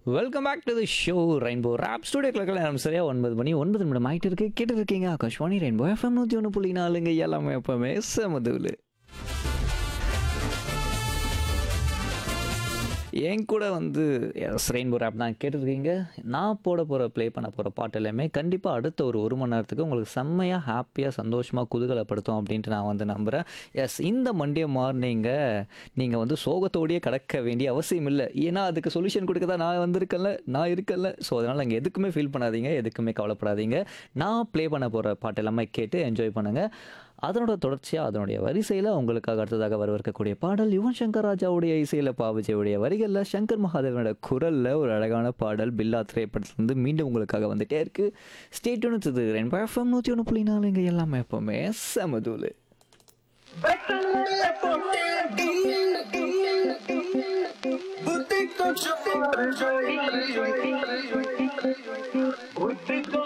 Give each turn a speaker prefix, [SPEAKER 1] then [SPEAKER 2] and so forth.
[SPEAKER 1] welcome back to the show rainbow rap ஸ்டுடியோக்கில் நேரம் சரியா ஒன்பது மணி ஒன்பது நிமிடம் ஆகிட்டு இருக்கு கேட்டு இருக்கீங்க ஆகாஷ்வாணி ரெயின்போ எஃப்எம் நூற்றி ஒன்று புள்ளி நாலுங்க எல்லாமே எப்பவுமே செமதுவில் என் கூட வந்து எஸ் ரெயின்போ ரேப் தான் கேட்டிருக்கீங்க நான் போட போகிற ப்ளே பண்ண போகிற பாட்டு எல்லாமே கண்டிப்பாக அடுத்த ஒரு ஒரு மணி நேரத்துக்கு உங்களுக்கு செம்மையாக ஹாப்பியாக சந்தோஷமாக குதூகலப்படுத்தும் அப்படின்ட்டு நான் வந்து நம்புகிறேன் எஸ் இந்த மண்டே மார்னிங்கை நீங்கள் வந்து சோகத்தோடையே கடக்க வேண்டிய அவசியம் இல்லை ஏன்னா அதுக்கு சொல்யூஷன் கொடுக்க தான் நான் வந்திருக்கேன்ல நான் இருக்கேன்ல ஸோ அதனால் நீங்கள் எதுக்குமே ஃபீல் பண்ணாதீங்க எதுக்குமே கவலைப்படாதீங்க நான் ப்ளே பண்ண போகிற பாட்டு எல்லாமே கேட்டு என்ஜாய் பண்ணுங்கள் அதனோட தொடர்ச்சியாக அதனுடைய வரிசையில் உங்களுக்காக அடுத்ததாக வரவிருக்கக்கூடிய பாடல் யுவன் சங்கர் ராஜாவுடைய இசையில் பாவிஜையுடைய வரிகளில் சங்கர் மகாதேவனோட குரலில் ஒரு அழகான பாடல் பில்லா திரைப்படத்துலேருந்து மீண்டும் உங்களுக்காக வந்துட்டே இருக்கு ஸ்டேட் இது ரெண்டு எஃப்எம் நூற்றி ஒன்று புள்ளி நாலு இங்கே எல்லாமே எப்போவுமே செமதூலு
[SPEAKER 2] बुद्धि को छुपा बुद्धि को